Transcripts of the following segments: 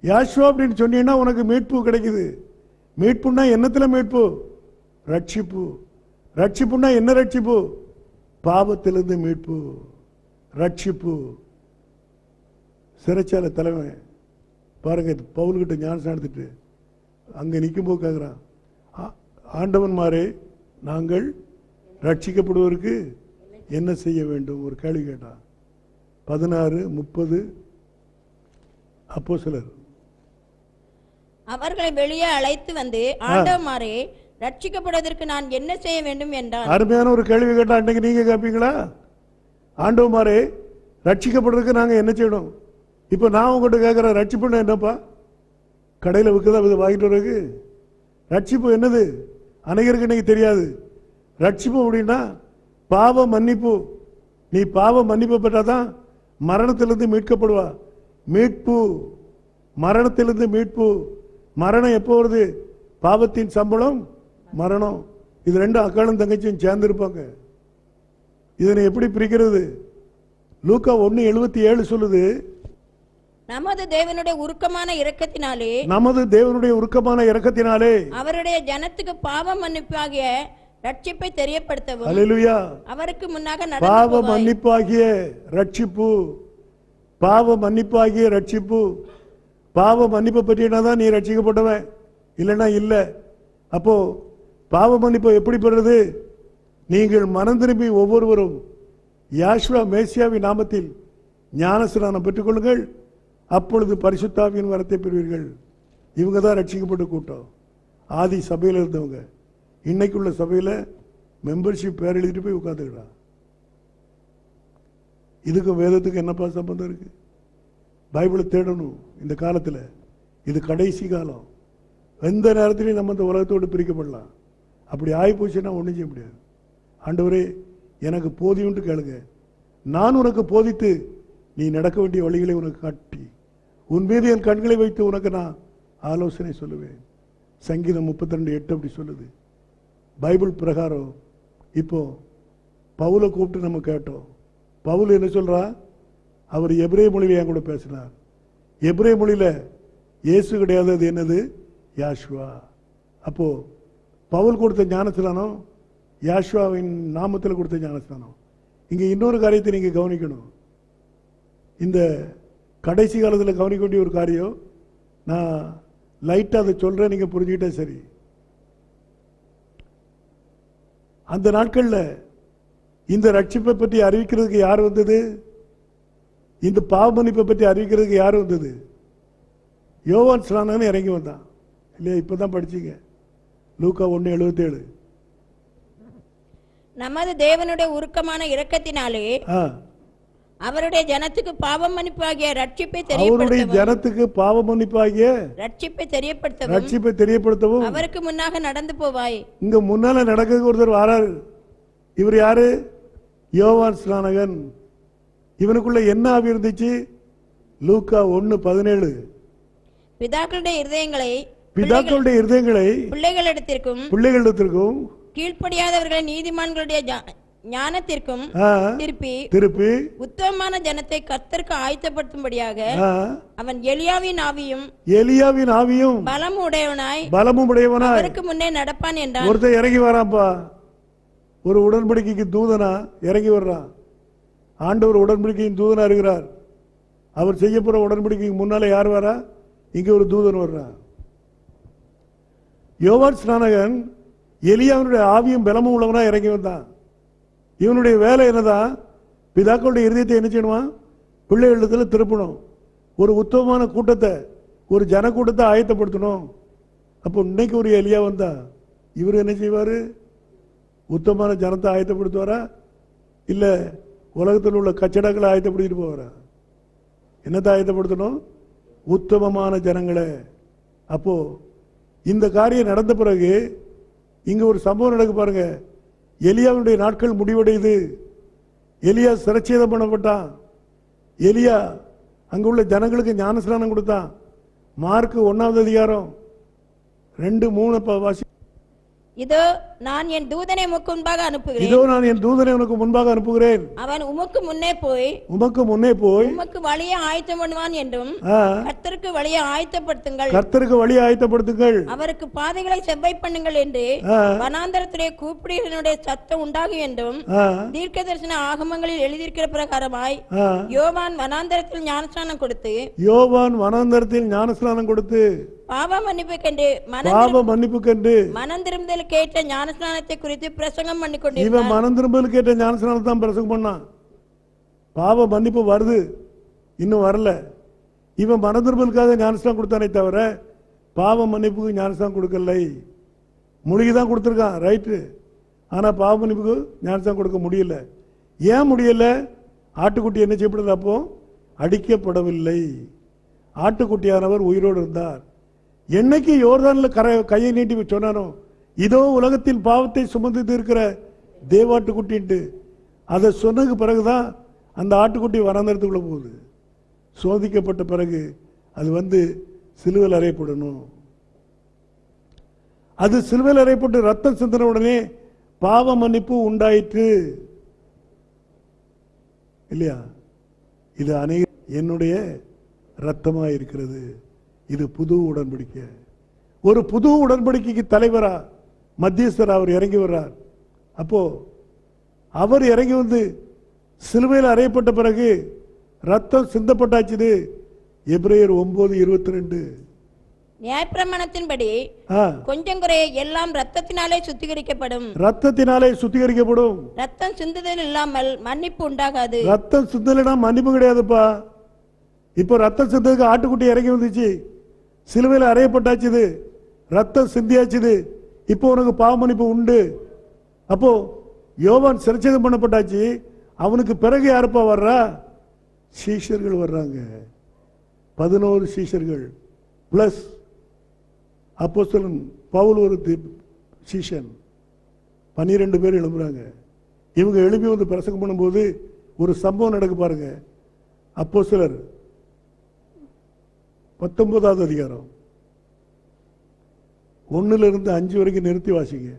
Yeshua அப்படின்னு சொன்னீங்கன்னா உனக்கு மீட்பு கிடைக்குது மீட்புன்னா என்னத்துல மீட்பு ரட்சிப்பு ரட்சிப்புன்னா என்ன ரட்சிப்பு பாவத்திலிருந்து மீட்பு ரட்சிப்பு சிறைச்சாலை தலைமை பாருங்க பவுல்கிட்ட ஞானசம் எடுத்துட்டு அங்க நிக்கும்போது கேட்குறான் "ஆ- ஆண்டவன்மாரே நாங்கள் ரட்சிக்கப்படுவதற்கு என்ன செய்ய வேண்டும் ஒரு கேள்வி கேட்டான் பதினாறு முப்பது அப்போ சிலர் அவர்களை வெளியே அழைத்து வந்து ஆண்டவமாரே ரட்சிக்கப்படுவதற்கு நான் என்ன செய்ய வேண்டும் என்றான் அருமையான ஒரு கேள்வி கேட்டா அன்னைக்கு நீங்க கேட்பீங்களா ஆண்டவமாரே ரட்சிக்கப்படுறதுக்கு நாங்க என்ன செய்யணும் இப்ப நான் உங்ககிட்ட கேட்கிறேன் ரட்சிப்புன்னா என்னப்பா கடையில் விற்குதா இதை வாங்கிட்டு வர்றதுக்கு ரட்சிப்பு என்னது அநேகருக்கு இன்னைக்கு தெரியாது ரட்சிப்பு அப்படின்னா பாவ மன்னிப்பு நீ பாவ மன்னிப்பு பெற்றாதான் மரணத்திலிருந்து மீட்கப்படுவா மீட்பு மரணத்திலிருந்து மீட்பு மரணம் எப்போ வருது பாவத்தின் சம்பளம் மரணம் இது ரெண்டும் அக்காளும் தங்கச்சியும் சேர்ந்து இருப்பாங்க இதனை எப்படி பிரிக்கிறது லூக்கா ஒன்னு எழுபத்தி ஏழு சொல்லுது நமது தேவனுடைய உருக்கமான இரக்கத்தினாலே நமது தேவனுடைய உருக்கமான இரக்கத்தினாலே அவருடைய ஜனத்துக்கு பாவ மன்னிப்பாகிய ரட்சிப்பை தெரியப்படுத்தவும் அல்லேலூயா அவருக்கு முன்னாக நடந்து பாவ போவாய். மன்னிப்பாகிய ரட்சிப்பு பாவ மன்னிப்பாகிய ரட்சிப்பு பாவ மன்னிப்பை பற்றினா தான் நீ ரட்சிக்கப்பட்டவன் இல்லைன்னா இல்லை அப்போ பாவ மன்னிப்பை எப்படி பெறுறது நீங்கள் மனம் திரும்பி ஒவ்வொருவரும் யாஷ்வா மேசியாவின் நாமத்தில் ஞானஸ்நானம் பெற்றுக்கொள்ளுங்கள் அப்பொழுது பரிசுத்தாவின் வரத்தை பெறுவீர்கள் இவங்க தான் ரட்சிக்கப்பட்ட கூட்டம் ஆதி சபையில் இருந்தவங்க இன்னைக்குள்ள சபையில் மெம்பர்ஷிப் பேர் எழுதிட்டு போய் உட்காந்துக்கிறான் இதுக்கும் வேதத்துக்கு என்னப்பா சம்பந்தம் இருக்கு பைபிளை தேடணும் இந்த காலத்துல இது கடைசி காலம் எந்த நேரத்திலையும் நம்ம இந்த உலகத்தோடு பிரிக்கப்படலாம் அப்படி ஆகி போச்சுன்னா ஒன்றும் செய்ய முடியாது ஆண்டவரே எனக்கு போதியுண்டு கேளுங்க நான் உனக்கு போதித்து நீ நடக்க வேண்டிய வழிகளை உனக்கு காட்டி உன் மீது என் கண்களை வைத்து உனக்கு நான் ஆலோசனை சொல்லுவேன் சங்கீதம் 32 எட்டு அப்படி சொல்லுது பைபிள் பிரகாரம் இப்போ பவுலை கூப்பிட்டு நம்ம கேட்டோம் பவுல் என்ன சொல்றா அவர் எபிரே மொழியில என் கூட பேசினார் எபிரே மொழியில இயேசு கிடையாது அது என்னது யாஷ்வா அப்போ பவுல் கொடுத்த ஞானஸ்தானம் யாஷ்வாவின் நாமத்தில் கொடுத்த ஞானஸ்தானம் இங்க இன்னொரு காரியத்தை நீங்க கவனிக்கணும் இந்த கடைசி காலத்தில் கவனிக்க வேண்டிய ஒரு காரியம் நான் லைட்டாக அதை சொல்றேன் நீங்க புரிஞ்சுக்கிட்டா சரி அந்த நாட்கள்ல இந்த ரட்சிப்பை பற்றி அறிவிக்கிறதுக்கு யார் வந்தது இந்த பாவமன்னிப்பை பற்றி அறிவிக்கிறதுக்கு யார் வந்தது யோவான் ஸ்நானன் இறங்கி வந்தான் இல்லையா இப்பதான் படிச்சீங்க லூக்கா ஒன்று எழுபத்தேழு நமது தேவனுடைய உருக்கமான இரக்கத்தினாலே ஆ அவருடைய ஜனத்துக்கு பாவம் மன்னிப்பாகிய ரட்சிப்பை அவருடைய தெரியப்படுத்தவும் ஜனத்துக்கு பாவ மன்னிப்பாகிய ரட்சிப்பை தெரியப்படுத்தவும் ரட்சிப்பை தெரியப்படுத்தவும் அவருக்கு முன்னாக நடந்து போவாய் இங்க முன்னால நடக்கிறதுக்கு ஒருத்தர் வராரு இவர் யாரு யோவான் ஸ்நானகன் இவனுக்குள்ள என்ன ஆவி இருந்துச்சு லூக்கா ஒன்னு பதினேழு பிதாக்களுடைய இருதயங்களை பிதாக்களுடைய இருதயங்களை பிள்ளைகளிடத்திற்கும் பிள்ளைகளிடத்திற்கும் கீழ்ப்படியாதவர்களை நீதிமான்களுடைய ஜா- ஞானத்திற்கும் ஆ, திருப்பி திருப்பி உத்தமமான ஜனத்தை கர்த்தருக்கு ஆயத்தப்படுத்தும்படியாக ஆ, அவன் எலியாவின் ஆவியும் எலியாவின் ஆவியும் பலம் உடையவனாய் பலமும் உடையவனாய் அவருக்கு முன்னே நடப்பான் என்றான் ஒருத்தன் இறங்கி வரான்ப்பா ஒரு உடன்படிக்கைக்கு தூதனா இறங்கி வர்றான் ஆண்டவர் உடன்படிக்கையின் தூதனா இருக்கிறார் அவர் செய்ய போற உடன்படிக்கைக்கு முன்னால யார் வரா இங்க ஒரு தூதன் வர்றான் யோவான் ஸ்நானகன் எலியாவினுடைய ஆவியும் பலமும் உள்ளவனா இறங்கி வந்தான் இவனுடைய வேலை என்னதான் பிதாக்களுடைய இருதயத்தை என்ன செய்யணுமா பிள்ளைகளிடத்தில் திருப்பணும் ஒரு உத்தமமான கூட்டத்தை ஒரு ஜனக்கூட்டத்தை ஆயத்தப்படுத்தணும் அப்போ இன்னைக்கு ஒரு எலியா வந்தா இவர் என்ன செய்வாரு உத்தமமான ஜனத்தை ஆயத்தப்படுத்துவாரா இல்ல உலகத்தில் உள்ள கச்சடங்களை ஆயத்தப்படுத்திட்டு போவாரா என்னத்தை ஆயத்தப்படுத்தணும் உத்தமமான ஜனங்களை அப்போ இந்த காரியம் நடந்த பிறகு இங்க ஒரு சம்பவம் நடக்க பாருங்க எலியாவுடைய நாட்கள் முடிவடையுது எலியா சிரச்சேதம் பண்ணப்பட்டான் எலியா அங்க உள்ள ஜனங்களுக்கு ஞானஸ்நானம் கொடுத்தான் மார்க் ஒன்னாவது அதிகாரம் ரெண்டு மூணு ப- வாசி இதோ நான் என் தூதனை உமக்கு முன்பாக அனுப்புகிறேன் இதோ நான் என் தூதனை உனக்கு முன்பாக அனுப்புகிறேன் அவன் உமக்கு முன்னே போய் உமக்கு முன்னே போய் உமக்கு வழியை ஆயத்தம் பண்ணுவான் என்றும் ஆ, கர்த்தருக்கு வழியை ஆயத்தப்படுத்துங்கள் கர்த்தருக்கு வழி ஆயத்தப்படுத்துங்கள் அவருக்கு பாதைகளை செவ்வாய் பண்ணுங்கள் என்று ஆ. வனாந்தரத்திலே கூப்பிடுகிறனுடைய சத்தம் உண்டாகும் என்றும் ஆ, தீர்க்க தரிசன ஆகமங்களில் எழுதியிருக்கிற பிரகாரமாய் ஆ. யோவான் வனாந்தரத்தில் ஞானஸ்நானம் கொடுத்து யோவான் வனாந்தரத்தில் ஞானஸ்நானம் கொடுத்து பாவ மன்னிப்பு கண்டு மன பாவ மன்னிப்பு கண்டு மனம் திரும்புதல் கேட்ட ஞானஸ்நானத்தை குறித்து பிரசங்கம் பண்ணி இவன் கொண்டிருந்தான் மனம் திரும்பல் கேட்ட ஞானஸ்நானம் தான் பிரசங்கம் பண்ணான் பாவ மன்னிப்பு வருது இன்னும் வரல இவன் மனம் திரும்பலுக்காக ஞானஸ்நானம் கொடுத்தானே தவிர பாவ மன்னிப்புக்கு ஞானஸ்நானம் கொடுக்கலை முழுகி தான் கொடுத்துருக்கான் ரைட்டு ஆனால் பாவ மன்னிப்புக்கு ஞானஸ்நானம் கொடுக்க முடியல ஏன் முடியல ஆட்டுக்குட்டி என்ன செய்யப்படுது அப்போ அடிக்கப்படவில்லை ஆட்டுக்குட்டியானவர் உயிரோடு இருந்தார் என்னைக்கு யோர்தானில் கரை கையை நீட்டி சொன்னானோ இதோ உலகத்தில் பாவத்தை சுமந்து இருக்கிற தேவாட்டுக்குட்டின்ட்டு அதை சொன்னதுக்கு பிறகுதான் அந்த ஆட்டுக்குட்டி வனாந்தரத்துக்குள்ள போகுது சோதிக்கப்பட்ட பிறகு அது வந்து சிலுவையில் அறையப்படணும் அது சிலுவையில் அறையப்பட்டு ரத்தம் சிந்தின உடனே பாவ மன்னிப்பு உண்டாயிற்று இல்லையா இது அநேக என்னுடைய ரத்தமா இருக்கிறது இது புது உடன்படிக்கை ஒரு புது உடன்படிக்கைக்கு தலைவரா மத்தியஸ்தர் அவர் இறங்கி வர்றார் அப்போ அவர் இறங்கி வந்து சிலுவையில் அறையப்பட்ட பிறகு ரத்தம் சிந்தப்பட்டாச்சுது எப்ரேயர் ஒன்பது இருபத்தி ரெண்டு நியாயப்பிரமாணத்தின்படி கொஞ்சம் குறைய எல்லாம் ரத்தத்தினாலே சுத்திகரிக்கப்படும் ரத்தத்தினாலே சுத்திகரிக்கப்படும் ரத்தம் சிந்துதல் இல்லாமல் மன்னிப்பு உண்டாகாது ரத்தம் சிந்தலைனா மன்னிப்பு கிடையாதுப்பா இப்போ ரத்தம் சிந்ததுக்கு ஆட்டுக்குட்டி இறங்கி வந்துச்சு சிலுவையில் அறையப்பட்டாச்சுது ரத்தம் சிந்தியாச்சுது இப்போ உனக்கு பாவ மன்னிப்பு உண்டு அப்போ யோவான் சிறைச்சேதம் பண்ணப்பட்டாச்சு அவனுக்கு பிறகு யாருப்பா வர்றா சீஷர்கள் வர்றாங்க பதினோரு சீஷர்கள் பிளஸ் அப்போஸ்தலன் பவுல் ஒரு தி- சீஷன் பன்னிரெண்டு பேர் எழும்புறாங்க இவங்க எழுப்பி வந்து பிரசங்கம் பண்ணும்போது ஒரு சம்பவம் நடக்கு பாருங்க அப்போ சிலர் பத்தொன்பதாவது அதிகாரம் ஒண்ணுல இருந்து அஞ்சு வரைக்கும் நிறுத்தி வாசிங்க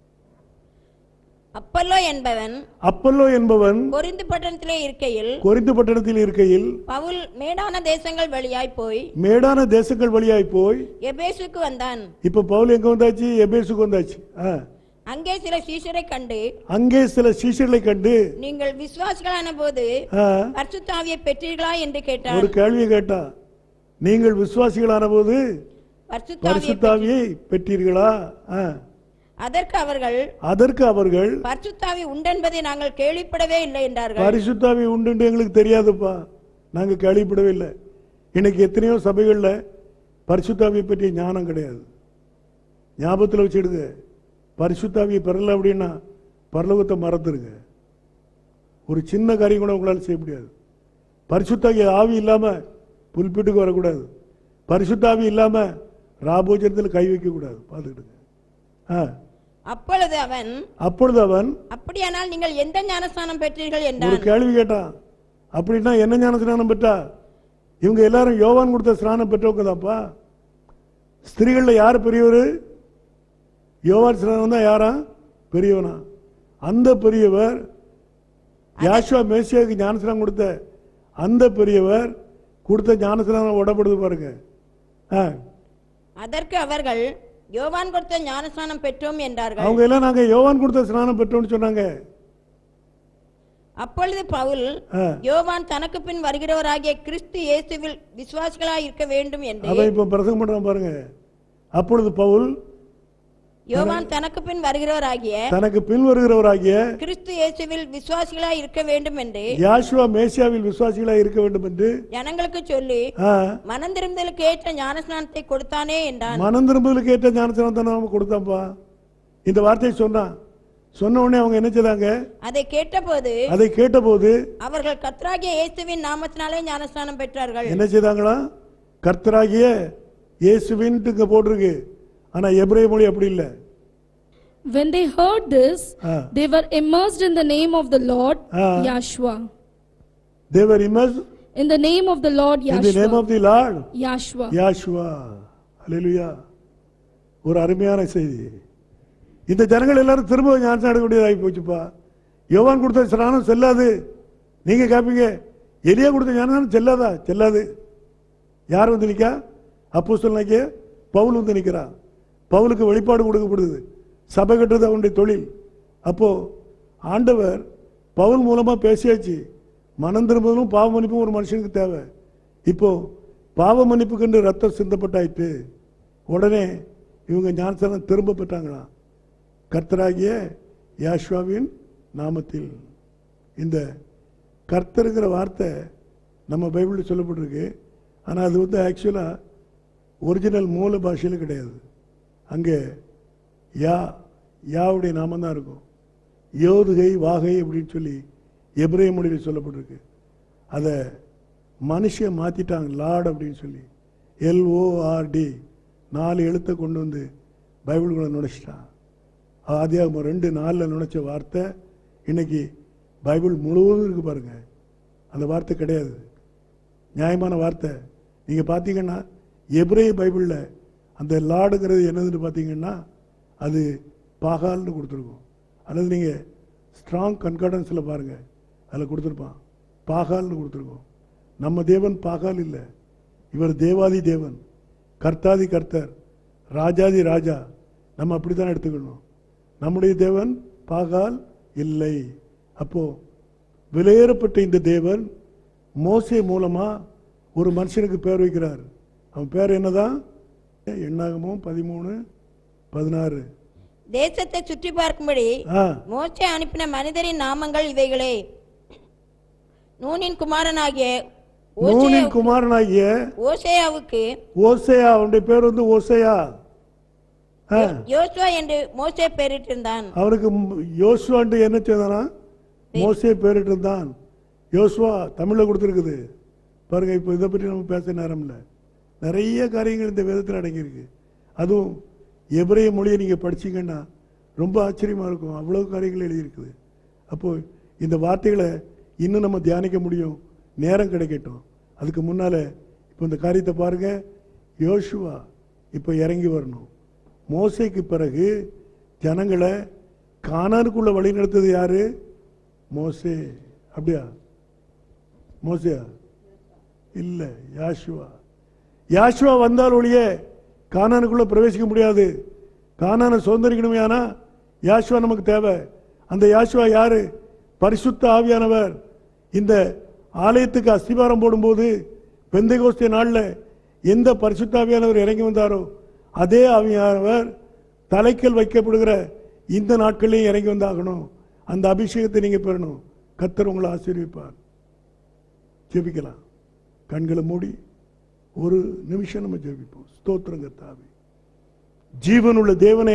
அப்பல்லோ என்பவன் அப்பல்லோ என்பவன் கொரிந்து பட்டணத்திலே இருக்கையில் கொரிந்து பட்டணத்தில் இருக்கையில் பவுல் மேடான தேசங்கள் வழியாய் போய் மேடான தேசங்கள் வழியாய் போய் எபேசுக்கு வந்தான் இப்ப பவுல் எங்க வந்தாச்சு எபேசுக்கு வந்தாச்சு ஆ. அங்கே சில சீஷரை கண்டு அங்கே சில சீஷர்களை கண்டு நீங்கள் விசுவாசிகளான போது ஆ, பரிசுத்தாவியை பெற்றீர்களா என்று கேட்டான் ஒரு கேள்வியை கேட்டா நீங்கள் விசுவாசிகளான போது பரிசுத்தாவியை பரிசுத்தாவியை பெற்றீர்களா ஆ. அதற்கு அவர்கள் அதற்கு அவர்கள் பரிசுத்தாவி உண்டென்பதை நாங்கள் கேள்விப்படவே இல்லை என்றார்கள் பரிசுத்தாவி உண்டு எங்களுக்கு தெரியாதுப்பா நாங்க கேள்விப்படவே இல்லை இன்னைக்கு எத்தனையோ சபைகள்ல பரிசுத்தாவியை பற்றிய ஞானம் கிடையாது ஞாபகத்தில் வச்சிடுங்க பரிசுத்தாவியை பெறல அப்படின்னா பரலோகத்தை மறந்துருங்க ஒரு சின்ன காரியம் கூட உங்களால் செய்ய முடியாது பரிசுத்தாவி ஆவி இல்லாம புல்பிட்டுக்கு வரக்கூடாது பரிசுத்தாவி இல்லாம ராபோஜனத்தில் கை வைக்க கூடாது பார்த்துக்கிடுங்க ஆ. அப்பொழுது அவன் அப்பொழுது அவன் அப்படியானால் நீங்கள் எந்த ஞானஸ்தானம் பெற்றீர்கள் ஒரு என்றான் கேள்வி கேட்டான் அப்படின்னா என்ன ஞான ஸ்நானம் பெற்றா இவங்க எல்லாரும் யோவான் கொடுத்த ஸ்நானம் பெற்றவங்க தான்ப்பா ஸ்திரீகள்ல யார் பெரியவர் யோவான் ஸ்நானம் தான் யாரா பெரியவனா அந்த பெரியவர் யாஷுவா மேசியாவுக்கு ஞானஸ்நானம் கொடுத்த அந்த பெரியவர் கொடுத்த ஞானஸ்நானம் உடப்படுது பாருங்க ஆ. அதற்கு அவர்கள் யோவான் கொடுத்த ஞானஸ்தானம் பெற்றோம் என்றார்கள் அவங்க எல்லாம் நாங்க யோவான் கொடுத்த ஸ்நானம் பெற்றோம்னு சொன்னாங்க அப்பொழுது பவுல் ஆ. யோவான் தனக்கு பின் வருகிறவராகிய கிறிஸ்து இயேசுவில் விசுவாசிகளாய் இருக்க வேண்டும் என்று அதை இப்ப பிரசங்கம் பண்றான் பாருங்க அப்பொழுது பவுல் யோவான் தனக்கு பின் வருகிறவராகிய தனக்கு பின் வருகிறவராகிய கிறிஸ்து இயேசுவில் விசுவாசிகளாய் இருக்க வேண்டும் என்று யாஷுவா மேசியாவில் விசுவாசிகளாக இருக்க வேண்டும் என்று ஜனங்களுக்கு சொல்லி ஆ, மனம் திரும்பலுக்கு ஏற்ற ஞானஸ்நானத்தை கொடுத்தானே என்றான் மனம் திரும்புதலுக்கு ஏற்ற ஞானஸ்தானத்தை நாம கொடுத்தான்ப்பா இந்த வார்த்தையை சொன்னான் சொன்ன உடனே அவங்க என்ன செய்தாங்க அதை கேட்டபோது அதை கேட்டபோது அவர்கள் கர்த்தராகிய இயேசுவின் நாமத்தினாலே ஞானஸ்நானம் பெற்றார்கள் என்ன செய்தாங்களா கர்த்தராகிய இயேசுவின்ட்டு இங்க போட்டிருக்கு ஆனா எபிரேய மொழி அப்படி இல்லை When they heard this, ah. they were immersed in the name of the Lord Ah. Yahshua. They were immersed In the name of the Lord in the name Yahshua. Of the Lord Yahshua. Yahshua hallelujah ஒரு அருமையான செய்தி இந்த ஜனங்கள் எல்லாரும் திரும்ப ஞானஸ்நானம் எடுக்க வேண்டியதாகி போச்சுப்பா யோவான் கொடுத்த ஸ்நானம் செல்லாது நீங்க கேட்பீங்க எலியா கொடுத்த ஞானஸ்நானம் செல்லாதா செல்லாது யார் வந்து நிற்கா அப்போ சொல்லாங்க பவுல் வந்து நிற்கிறான் பவுலுக்கு வெளிப்பாடு கொடுக்கப்படுது சபை கட்டுறது அவனுடைய தொழில் அப்போ ஆண்டவர் பவுல் மூலமா பேசியாச்சு மனம் திரும்புதலும் பாவ மன்னிப்பும் ஒரு மனுஷனுக்கு தேவை இப்போ பாவ மன்னிப்புக்கென்று ரத்தம் சிந்தப்பட்டாயிட்டு உடனே இவங்க ஞானஸ்தானம் திரும்ப பெற்றாங்களாம் கர்த்தராகிய யாஷ்வாவின் நாமத்தில் இந்த கர்த்தருங்கிற வார்த்தை நம்ம பைபிளில் சொல்லப்பட்டிருக்கு ஆனால் அது வந்து ஆக்சுவலாக ஒரிஜினல் மூல பாஷையில் கிடையாது அங்கே யா யாவுடைய நாமம் தான் இருக்கும் யோதுகை வாகை அப்படின்னு சொல்லி எபிரேய மொழியில் சொல்லப்பட்டிருக்கு அதை மனுஷன் மாற்றிட்டாங்க லார்ட் அப்படின்னு சொல்லி எல்ஓஆர்டி நாலு எழுத்தை கொண்டு வந்து பைபிளுக்குள்ள நுழைச்சிட்டான் ஆதியாகமம் ரெண்டு நாலில் நுழைச்ச வார்த்தை இன்னைக்கு பைபிள் முழுவதும் இருக்கு பாருங்க அந்த வார்த்தை கிடையாது நியாயமான வார்த்தை நீங்கள் பார்த்தீங்கன்னா எபிரேய பைபிளில் அந்த லார்டுங்கிறது என்னதுன்னு பார்த்தீங்கன்னா அது பாகால்னு கொடுத்துருக்கும் அல்லது நீங்கள் ஸ்ட்ராங் கன்கார்டன்ஸில் பாருங்கள் அதில் கொடுத்துருப்பான் பாகால்னு கொடுத்துருக்கோம் நம்ம தேவன் பாகால் இல்லை இவர் தேவாதி தேவன் கர்த்தாதி கர்த்தர் ராஜாதி ராஜா நம்ம அப்படித்தான் எடுத்துக்கணும் நம்முடைய தேவன் பாகால் இல்லை அப்போ விலையேறப்பட்ட இந்த தேவன் மோசே மூலமா ஒரு மனுஷனுக்கு பேர் வைக்கிறார் அவன் பேர் என்னதான் எண்ணாகமும் பதிமூணு பதினாறு தேசத்தை சுற்றி பார்க்கும்படி ஆ மோசே அனுப்பின மனிதரின் நாமங்கள் இவைகளே நூனின் குமாரனாகிய ஓசே நூனின் குமாரனாகிய ஓசேயாவுக்கு ஓசையா அவனுடைய பேர் வந்து ஓசையா ஆ, யோசுவா என்று மோசே பெயரிட்டிருந்தான் அவனுக்கு யோசுவான்ட்டு என்ன செய்தானா மோசே பேரிட்டு இருந்தான் யோசுவா தமிழ்ல கொடுத்துருக்குது பாருங்க இப்போ இதை பற்றி நம்ம பேச நேரம் இல்லை நிறைய காரியங்கள் இந்த வேதத்தில் அடங்கியிருக்கு அதுவும் எபிரேய மொழியை நீங்கள் படிச்சீங்கன்னா ரொம்ப ஆச்சரியமா இருக்கும் அவ்வளவு காரியங்கள் எழுதியிருக்குது அப்போ இந்த வார்த்தைகளை இன்னும் நம்ம தியானிக்க முடியும் நேரம் கிடைக்கட்டும் அதுக்கு முன்னால இப்போ இந்த காரியத்தை பாருங்க யோசுவா இப்போ இறங்கி வரணும் மோசைக்கு பிறகு ஜனங்களை கானானுக்குள்ள வழி நடத்தது யாரு மோசே அப்படியா மோசையா இல்ல யாஷுவா யாஷுவா வந்தால் ஒழிய கானானுக்குள்ள பிரவேசிக்க முடியாது கானானை சுதந்திரிக்கணுமே ஆனா யாஷுவா நமக்கு தேவை அந்த யாஷுவா யாரு பரிசுத்த ஆவியானவர் இந்த ஆலயத்துக்கு அஸ்திபாரம் போடும்போது பெந்தைகோஸ்திய நாளில் எந்த பரிசுத்த ஆவியானவர் இறங்கி வந்தாரோ அதே ஆவியானவர் தலைக்கல் வைக்கப்படுகிற இந்த நாட்களையும் இறங்கி வந்தாகணும் அந்த அபிஷேகத்தை நீங்க பெறணும் கத்தர் உங்களை ஆசீர்விப்பார் ஜெபிக்கலாம் கண்களை மூடி ஒரு நிமிஷம் நம்ம ஜெபிப்போம் ஸ்தோத்திரம் கர்த்தாவே ஜீவனுள்ள தேவனே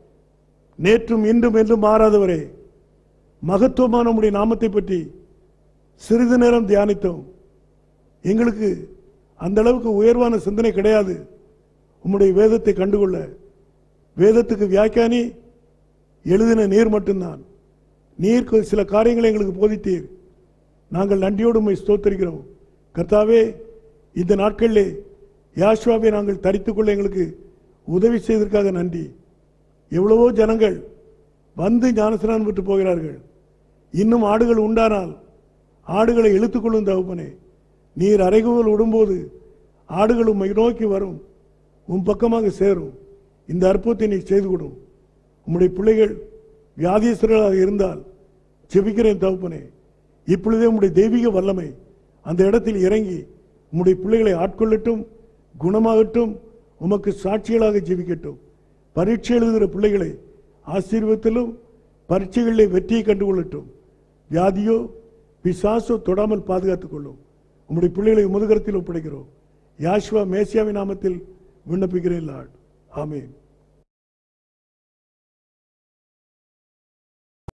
நேற்றும் இன்றும் என்றும் மாறாதவரே மகத்துவமான உம்முடைய நாமத்தை பற்றி சிறிது நேரம் தியானித்தோம் எங்களுக்கு அந்த அளவுக்கு உயர்வான சிந்தனை கிடையாது உம்முடைய வேதத்தை கண்டுகொள்ள வேதத்துக்கு வியாக்கியானி எழுதின நீர் மட்டும்தான் நீர் கொ- சில காரியங்களை எங்களுக்கு போதித்தீர் நாங்கள் நன்றியோடு உம்மை ஸ்தோத்தரிக்கிறோம் கர்த்தாவே இந்த நாட்களிலே யாஷ்வாவை நாங்கள் தரித்துக்கொள்ள எங்களுக்கு உதவி செய்ததற்காக நன்றி எவ்வளவோ ஜனங்கள் வந்து ஞானஸ்நானம் விட்டு போகிறார்கள் இன்னும் ஆடுகள் உண்டானால் ஆடுகளை இழுத்துக்கொள்ளும் தகப்பனே நீர் அறைகூவல் விடும்போது ஆடுகள் உம்மை நோக்கி வரும் உன் பக்கமாக சேரும் இந்த அற்புதத்தை நீ செய்து கொடும் உம்முடைய பிள்ளைகள் வியாதீஸ்வரர்களாக இருந்தால் ஜெபிக்கிறேன் தகப்பனே இப்பொழுதே உம்முடைய தெய்வீக வல்லமை அந்த இடத்தில் இறங்கி உம்முடைய பிள்ளைகளை ஆட்கொள்ளட்டும் குணமாகட்டும் உமக்கு சாட்சிகளாக ஜெபிக்கட்டும் பரீட்சை எழுதுகிற பிள்ளைகளை ஆசீர்வத்திலும் பரீட்சைகளிலே வெற்றியை கண்டுகொள்ளட்டும் வியாதியோ பிசாசோ தொடாமல் பாதுகாத்துக் கொள்ளும் உம்முடைய பிள்ளைகளை முதுகரத்தில் ஒப்படைக்கிறோம் யாஷ்வா மேசியாவின் நாமத்தில் விண்ணப்பிக்கிறேன் லார்ட் ஆமென்